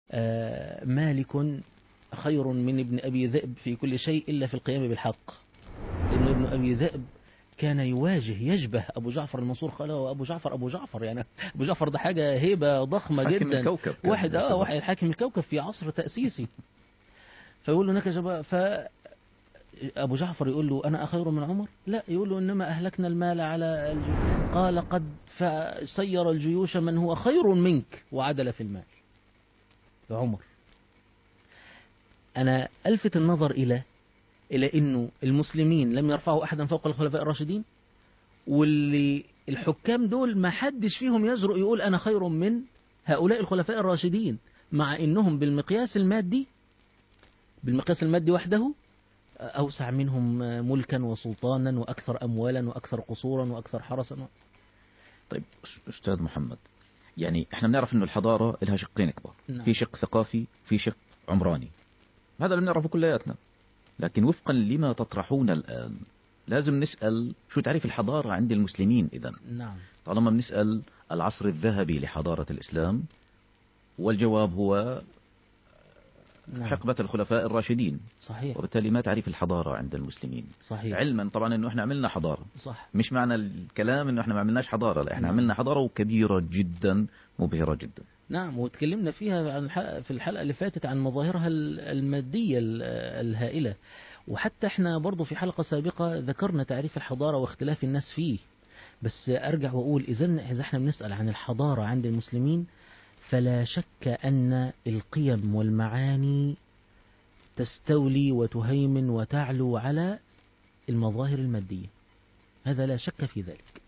آه، مالك خير من ابن أبي ذئب في كل شيء إلا في القيام بالحق لأن ابن أبي ذئب كان يواجه يشبه أبو جعفر المنصور قال هو أبو جعفر أبو جعفر يعني أبو جعفر ده حاجة هيبة ضخمة حاكم جدا الكوكب كان واحد اه يعتبر. واحد حاكم الكوكب في عصر تأسيسي فيقول له هناك يا شباب ف أبو جعفر يقول له أنا أخير من عمر لا يقول له إنما أهلكنا المال على الجيوش قال قد ف- سير الجيوش من هو خير منك وعدل في المال عمر أنا ألفت النظر إلى إلى إنه المسلمين لم يرفعوا أحدا فوق الخلفاء الراشدين واللي الحكام دول ما حدش فيهم يجرؤ يقول أنا خير من هؤلاء الخلفاء الراشدين مع إنهم بالمقياس المادي بالمقياس المادي وحده أوسع منهم ملكا وسلطانا وأكثر أموالا وأكثر قصورا وأكثر حرسا طيب أستاذ محمد يعني احنا بنعرف انه الحضارة لها شقين كبار نعم. في شق ثقافي في شق عمراني هذا اللي بنعرفه كلياتنا لكن وفقا لما تطرحون الآن لازم نسأل شو تعريف الحضارة عند المسلمين إذا نعم طالما بنسأل العصر الذهبي لحضارة الإسلام والجواب هو نعم حقبة الخلفاء الراشدين صحيح وبالتالي ما تعريف الحضارة عند المسلمين صحيح علما طبعا انه احنا عملنا حضارة صح مش معنى الكلام انه احنا ما عملناش حضارة لا احنا نعم. عملنا حضارة وكبيرة جدا مبهرة جدا نعم وتكلمنا فيها عن الحلقة في الحلقة اللي فاتت عن مظاهرها ال- المادية ال- الهائلة وحتى احنا برضو في حلقة سابقة ذكرنا تعريف الحضارة واختلاف الناس فيه بس أرجع وأقول إذا إذا احنا بنسأل عن الحضارة عند المسلمين فلا شك أن القيم والمعاني تستولي وتهيمن وتعلو على المظاهر المادية هذا لا شك في ذلك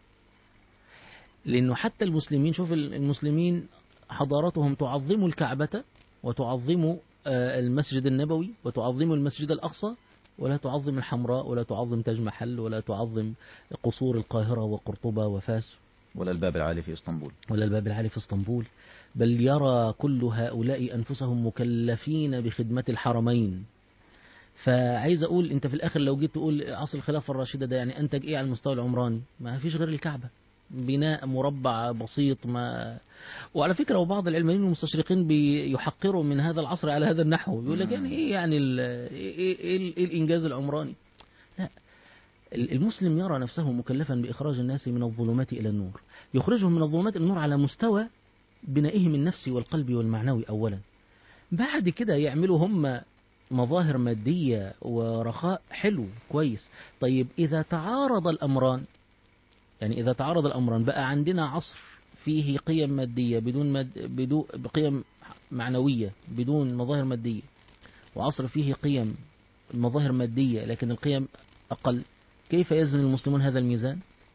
لأنه حتى المسلمين شوف المسلمين حضارتهم تعظم الكعبة وتعظم آه، المسجد النبوي وتعظم المسجد الأقصى ولا تعظم الحمراء ولا تعظم تاج محل ولا تعظم قصور القاهرة وقرطبة وفاس ولا الباب العالي في اسطنبول ولا الباب العالي في اسطنبول بل يرى كل هؤلاء أنفسهم مكلفين بخدمة الحرمين فعايز أقول أنت في الآخر لو جيت تقول عصر الخلافة الراشدة ده يعني أنتج إيه على المستوى العمراني ما فيش غير الكعبة بناء مربع بسيط ما وعلى فكرة وبعض العلمانيين والمستشرقين بيحقروا من هذا العصر على هذا النحو بيقول لك يعني إيه يعني ال- إيه, إيه, إيه, إيه الإنجاز العمراني لا المسلم يرى نفسه مكلفا بإخراج الناس من الظلمات إلى النور يخرجهم من الظلمات إلى النور على مستوى بنائهم النفسي والقلبي والمعنوي أولا بعد كده يعملوا هم مظاهر مادية ورخاء حلو كويس طيب إذا تعارض الأمران يعني إذا تعارض الأمران بقى عندنا عصر فيه قيم مادية بدون مد... بدون قيم معنوية بدون مظاهر مادية وعصر فيه قيم مظاهر مادية لكن القيم أقل كيف يزن المسلمون هذا الميزان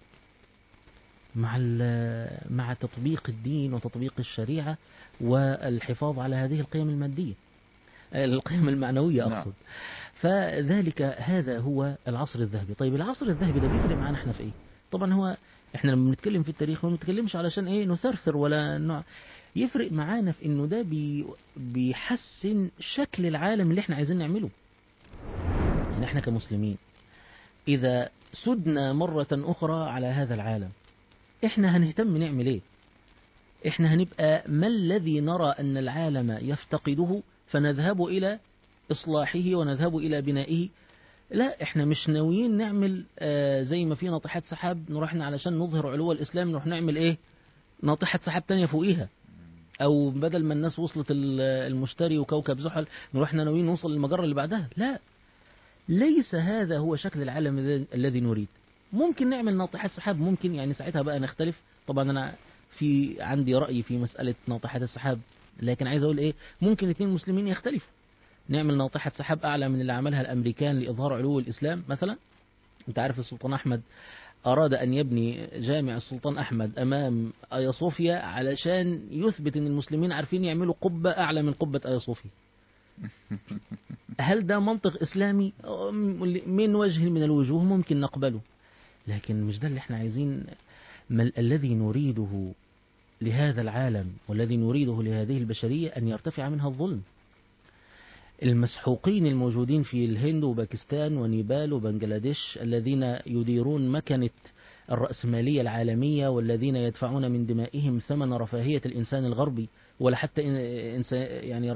مع ال- مع تطبيق الدين وتطبيق الشريعة والحفاظ على هذه القيم المادية القيم المعنوية نعم. أقصد فذلك هذا هو العصر الذهبي طيب العصر الذهبي ده بيفرق معانا احنا في ايه طبعا هو احنا لما بنتكلم في التاريخ ما بنتكلمش علشان ايه نثرثر ولا نوع يفرق معانا في انه ده بي بيحسن شكل العالم اللي احنا عايزين نعمله يعني احنا كمسلمين اذا سدنا مرة اخرى على هذا العالم احنا هنهتم نعمل ايه احنا هنبقى ما الذي نرى ان العالم يفتقده فنذهب الى اصلاحه ونذهب الى بنائه لا احنا مش ناويين نعمل آه زي ما في ناطحات سحاب نروح إحنا علشان نظهر علو الاسلام نروح نعمل ايه ناطحة سحاب تانية فوقيها او بدل ما الناس وصلت ال- المشتري وكوكب زحل نروح إحنا ناويين نوصل للمجرة اللي بعدها لا ليس هذا هو شكل العالم الذي- الذي نريد ممكن نعمل ناطحات سحاب ممكن يعني ساعتها بقى نختلف طبعا انا في عندي رأي في مسألة ناطحات السحاب لكن عايز اقول ايه ممكن اثنين مسلمين يختلفوا نعمل ناطحة سحاب اعلى من اللي عملها الامريكان لاظهار علو الاسلام مثلا انت عارف السلطان احمد اراد ان يبني جامع السلطان احمد امام ايا صوفيا علشان يثبت ان المسلمين عارفين يعملوا قبة اعلى من قبة ايا صوفيا هل ده منطق اسلامي من وجه من الوجوه ممكن نقبله لكن مش ده اللي احنا عايزين ما ال- الذي نريده لهذا العالم والذي نريده لهذه البشرية أن يرتفع منها الظلم المسحوقين الموجودين في الهند وباكستان ونيبال وبنجلاديش الذين يديرون مكنة الرأسمالية العالمية والذين يدفعون من دمائهم ثمن رفاهية الإنسان الغربي ولا حتى إن- إنسان يعني